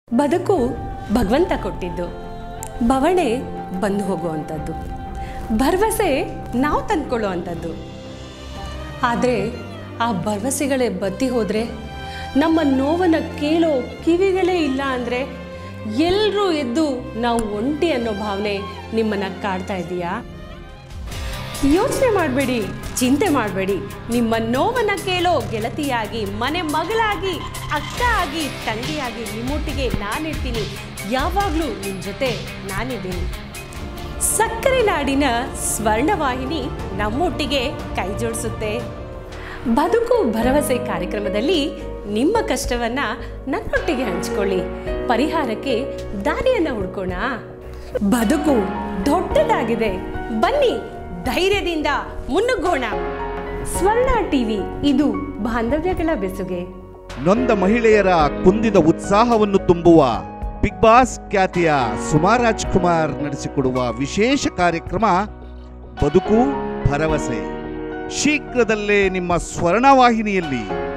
ಬದುಕು ಭಗವಂತ ಕೊಟ್ಟಿದ್ದು ಬವಣೆ ಬಂದು ಹೋಗುವಂಥದ್ದು ಭರವಸೆ ನಾವು ತಂದ್ಕೊಳ್ಳೋ ಅಂಥದ್ದು ಆದರೆ ಆ ಭರವಸೆಗಳೇ ಬತ್ತಿ ಹೋದರೆ ನಮ್ಮ ನೋವನ್ನು ಕೇಳೋ ಕಿವಿಗಳೇ ಇಲ್ಲ ಅಂದರೆ ಎಲ್ಲರೂ ಎದ್ದು ನಾವು ಒಂಟಿ ಅನ್ನೋ ಭಾವನೆ ನಿಮ್ಮನ್ನು ಕಾಡ್ತಾ ಇದೆಯಾ ಯೋಚನೆ ಮಾಡಬೇಡಿ ಚಿಂತೆ ಮಾಡಬೇಡಿ ನಿಮ್ಮ ನೋವನ್ನು ಕೇಳೋ ಗೆಳತಿಯಾಗಿ ಮನೆ ಮಗಳಾಗಿ ಅಕ್ಕ ಆಗಿ ತಂಗಿಯಾಗಿ ನಿಮ್ಮೊಟ್ಟಿಗೆ ನಾನಿರ್ತೀನಿ ಯಾವಾಗಲೂ ನಿಮ್ಮ ಜೊತೆ ನಾನಿದ್ದೀನಿ ಸಕ್ಕರೆ ನಾಡಿನ ಸ್ವರ್ಣವಾಹಿನಿ ನಮ್ಮೊಟ್ಟಿಗೆ ಕೈ ಜೋಡಿಸುತ್ತೆ ಬದುಕು ಭರವಸೆ ಕಾರ್ಯಕ್ರಮದಲ್ಲಿ ನಿಮ್ಮ ಕಷ್ಟವನ್ನ ನನ್ನೊಟ್ಟಿಗೆ ಹಂಚಿಕೊಳ್ಳಿ ಪರಿಹಾರಕ್ಕೆ ದಾರಿಯನ್ನ ಹುಡ್ಕೋಣ ಬದುಕು ದೊಡ್ಡದಾಗಿದೆ ಬನ್ನಿ ಧೈರ್ಯದಿಂದ ಮುನ್ನುಗ್ಗೋಣ ಸ್ವರ್ಣ ಟಿವಿ ಇದು ಬಾಂಧವ್ಯಗಳ ಬೆಸುಗೆ ನೊಂದ ಮಹಿಳೆಯರ ಕುಂದಿದ ಉತ್ಸಾಹವನ್ನು ತುಂಬುವ ಬಿಗ್ ಬಾಸ್ ಖ್ಯಾತಿಯ ಸುಮಾ ರಾಜ್ಕುಮಾರ್ ನಡೆಸಿಕೊಡುವ ವಿಶೇಷ ಕಾರ್ಯಕ್ರಮ ಬದುಕು ಭರವಸೆ ಶೀಘ್ರದಲ್ಲೇ ನಿಮ್ಮ ಸ್ವರ್ಣವಾಹಿನಿಯಲ್ಲಿ